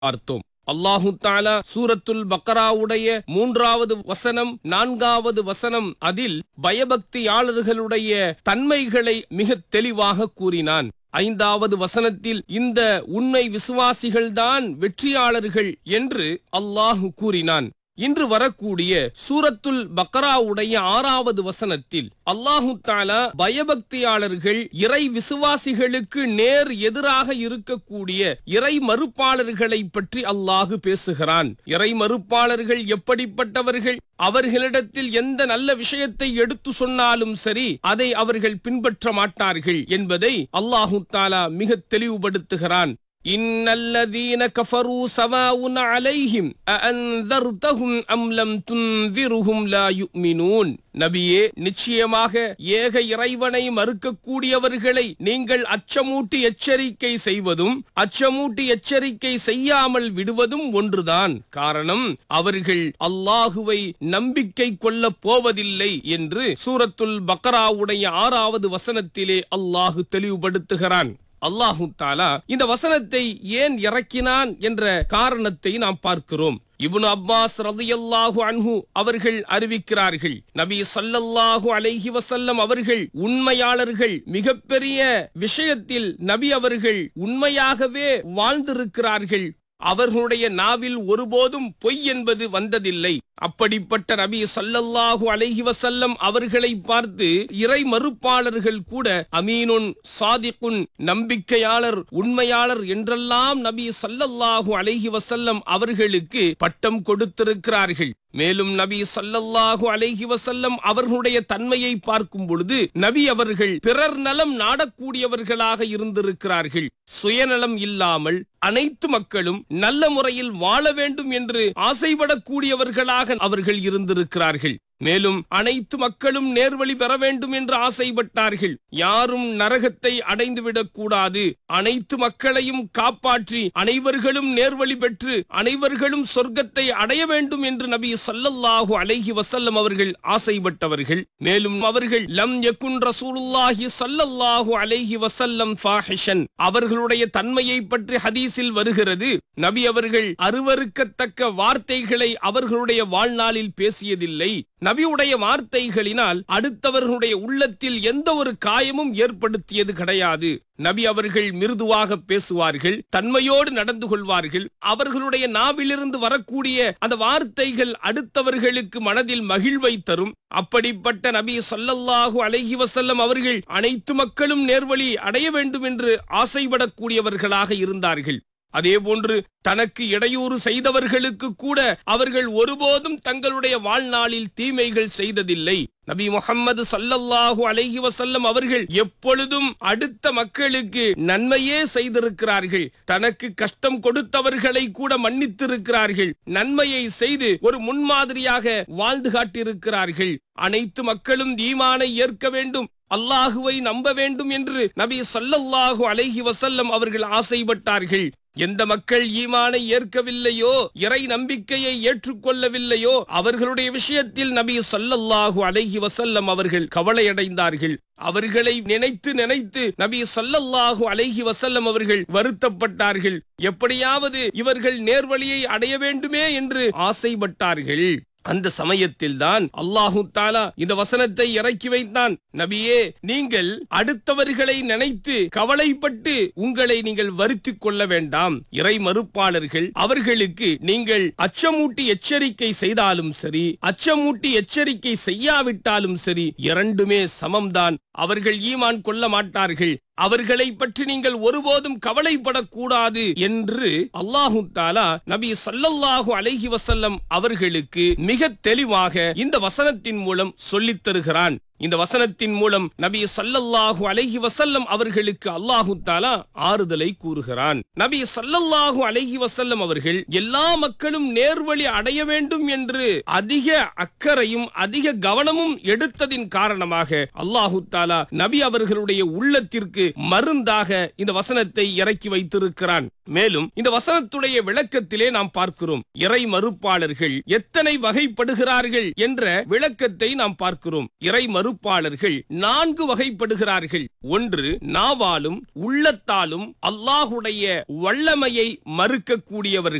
பார்த்தோம் அல்லாஹு தாலா சூரத்துல் பக்கராவுடைய மூன்றாவது வசனம் நான்காவது வசனம் அதில் பயபக்தியாளர்களுடைய தன்மைகளை மிக தெளிவாக கூறினான் ஐந்தாவது வசனத்தில் இந்த உண்மை விசுவாசிகள்தான் வெற்றியாளர்கள் என்று அல்லாஹு கூறினான் இன்று வரக்கூடிய சூரத்துல் பக்கராவுடைய ஆறாவது வசனத்தில் அல்லாஹு தாலா பயபக்தியாளர்கள் இறை விசுவாசிகளுக்கு நேர் எதிராக இருக்கக்கூடிய இறை மறுப்பாளர்களை பற்றி அல்லாஹு பேசுகிறான் இறை மறுப்பாளர்கள் எப்படிப்பட்டவர்கள் அவர்களிடத்தில் எந்த நல்ல விஷயத்தை எடுத்து சொன்னாலும் சரி அதை அவர்கள் பின்பற்ற மாட்டார்கள் என்பதை அல்லாஹு தாலா மிக தெளிவுபடுத்துகிறான் إن الذين كفروا سواء عليهم أأنذرتهم أم لم تنذرهم لا يؤمنون நபியே நிச்சயமாக ஏக இறைவனை மறுக்கக்கூடியவர்களை நீங்கள் அச்சமூட்டி எச்சரிக்கை செய்வதும் அச்சமூட்டி எச்சரிக்கை செய்யாமல் விடுவதும் ஒன்றுதான் காரணம் அவர்கள் அல்லாஹுவை நம்பிக்கை கொள்ளப் போவதில்லை என்று சூரத்துல் பக்கராவுடைய ஆறாவது வசனத்திலே அல்லாஹு தெளிவுபடுத்துகிறான் அல்லாஹு தாலா இந்த வசனத்தை ஏன் இறக்கினான் என்ற காரணத்தை நாம் பார்க்கிறோம் இப்னு அப்பாஸ் ரலியல்லாஹு அன்ஹு அவர்கள் அறிவிக்கிறார்கள் நபி ஸல்லல்லாஹு அலைஹி வஸல்லம் அவர்கள் உண்மையாளர்கள் மிகப்பெரிய விஷயத்தில் நபி அவர்கள் உண்மையாகவே வாழ்ந்திருக்கிறார்கள் அவர்களுடைய நாவில் ஒருபோதும் பொய் என்பது வந்ததில்லை அப்படிப்பட்ட நபி சல்லல்லாஹு அலைஹி வசல்லம் அவர்களை பார்த்து இறை மறுப்பாளர்கள் கூட அமீனுன் சாதிக்குன் நம்பிக்கையாளர் உண்மையாளர் என்றெல்லாம் நபி சல்லல்லாஹு அலைஹி வசல்லம் அவர்களுக்கு பட்டம் கொடுத்திருக்கிறார்கள் மேலும் நபி சல்லல்லாஹு அலைஹி வசல்லம் அவர்களுடைய தன்மையை பார்க்கும் பொழுது நபி அவர்கள் பிறர் நலம் நாடக்கூடியவர்களாக இருந்திருக்கிறார்கள் சுயநலம் இல்லாமல் அனைத்து மக்களும் நல்ல முறையில் வாழ வேண்டும் என்று ஆசைப்படக்கூடியவர்களாக அவர்கள் இருந்திருக்கிறார்கள் மேலும் அனைத்து மக்களும் நேர்வழி பெற வேண்டும் என்று ஆசைப்பட்டார்கள் யாரும் நரகத்தை அடைந்துவிடக் கூடாது அனைத்து மக்களையும் காப்பாற்றி அனைவர்களும் நேர்வழி பெற்று அனைவர்களும் சொர்க்கத்தை அடைய வேண்டும் என்று நபி சல்லல்லாஹு அலைஹி வசல்லம் அவர்கள் ஆசைப்பட்டவர்கள் மேலும் அவர்கள் லம் யகுன் ரசூலுல்லாஹி சல்லல்லாஹு அலைஹி வசல்லம் ஃபாஹிஷன் அவர்களுடைய தன்மையை பற்றி ஹதீஸில் வருகிறது நபி அவர்கள் அருவருக்கத்தக்க வார்த்தைகளை அவர்களுடைய வாழ்நாளில் பேசியதில்லை நபியுடைய வார்த்தைகளினால் அடுத்தவர்களுடைய உள்ளத்தில் எந்த ஒரு காயமும் ஏற்படுத்தியது கிடையாது நபி அவர்கள் மிருதுவாக பேசுவார்கள் தன்மையோடு நடந்து கொள்வார்கள் அவர்களுடைய நாவிலிருந்து வரக்கூடிய அந்த வார்த்தைகள் அடுத்தவர்களுக்கு மனதில் மகிழ்வை தரும் அப்படிப்பட்ட நபி சொல்லல்லாஹு அலைஹி வசல்லம் அவர்கள் அனைத்து மக்களும் நேர்வழி அடைய வேண்டும் என்று ஆசைப்படக்கூடியவர்களாக இருந்தார்கள் அதே போன்று தனக்கு இடையூறு செய்தவர்களுக்கு கூட அவர்கள் ஒருபோதும் தங்களுடைய வாழ்நாளில் தீமைகள் செய்ததில்லை நபி முகம்மது சல்லல்லாஹு அலைஹி வசல்லம் அவர்கள் எப்பொழுதும் அடுத்த மக்களுக்கு நன்மையே செய்திருக்கிறார்கள் தனக்கு கஷ்டம் கொடுத்தவர்களை கூட மன்னித்திருக்கிறார்கள் நன்மையை செய்து ஒரு முன்மாதிரியாக வாழ்ந்து காட்டியிருக்கிறார்கள் அனைத்து மக்களும் ஈமானை ஏற்க வேண்டும் அல்லாஹுவை நம்ப வேண்டும் என்று நபி சல்லல்லாஹு அலைஹி வசல்லம் அவர்கள் ஆசைப்பட்டார்கள் எந்த மக்கள் ஈமானை ஏற்கவில்லையோ இறை நம்பிக்கையை ஏற்றுக்கொள்ளவில்லையோ அவர்களுடைய விஷயத்தில் நபி சல்லல்லாஹு அலைஹி வசல்லம் அவர்கள் கவலையடைந்தார்கள் அவர்களை நினைத்து நினைத்து நபி சல்லல்லாஹு அலைஹி வசல்லம் அவர்கள் வருத்தப்பட்டார்கள் எப்படியாவது இவர்கள் நேர்வழியை அடைய வேண்டுமே என்று ஆசைப்பட்டார்கள் அந்த சமயத்தில் தான் அல்லாஹு தாலா இந்த வசனத்தை இறக்கி வைத்தான் நபியே நீங்கள் அடுத்தவர்களை நினைத்து கவலைப்பட்டு உங்களை நீங்கள் வருத்திக் கொள்ள வேண்டாம் இறை மறுப்பாளர்கள் அவர்களுக்கு நீங்கள் அச்சமூட்டி எச்சரிக்கை செய்தாலும் சரி அச்சமூட்டி எச்சரிக்கை செய்யாவிட்டாலும் சரி இரண்டுமே சமம்தான் அவர்கள் ஈமான் கொள்ள மாட்டார்கள் அவர்களை பற்றி நீங்கள் ஒருபோதும் கவலைப்படக்கூடாது என்று அல்லாஹு தாலா நபி சல்லல்லாஹு அலைஹி வசல்லம் அவர்களுக்கு மிக தெளிவாக இந்த வசனத்தின் மூலம் சொல்லித் தருகிறான் இந்த வசனத்தின் மூலம் நபி சல்லல்லாஹு அலைஹி வசல்லம் அவர்களுக்கு அல்லாஹு தாலா ஆறுதலை கூறுகிறான் நபி சல்லல்லாஹு அலைஹி வசல்லம் அவர்கள் எல்லா மக்களும் நேர்வழி அடைய வேண்டும் என்று அதிக அக்கறையும் அதிக கவனமும் எடுத்ததின் காரணமாக அல்லாஹு தாலா நபி அவர்களுடைய உள்ளத்திற்கு மருந்தாக இந்த வசனத்தை இறக்கி வைத்திருக்கிறான் மேலும் இந்த வசனத்துடைய விளக்கத்திலே நாம் பார்க்கிறோம் இறை மறுப்பாளர்கள் எத்தனை வகைப்படுகிறார்கள் என்ற விளக்கத்தை நாம் பார்க்கிறோம் இறை மறு மறுப்பாளர்கள் நான்கு வகைப்படுகிறார்கள் ஒன்று நாவாலும் உள்ளத்தாலும் அல்லாஹுடைய வல்லமையை மறுக்கக்கூடியவர்கள்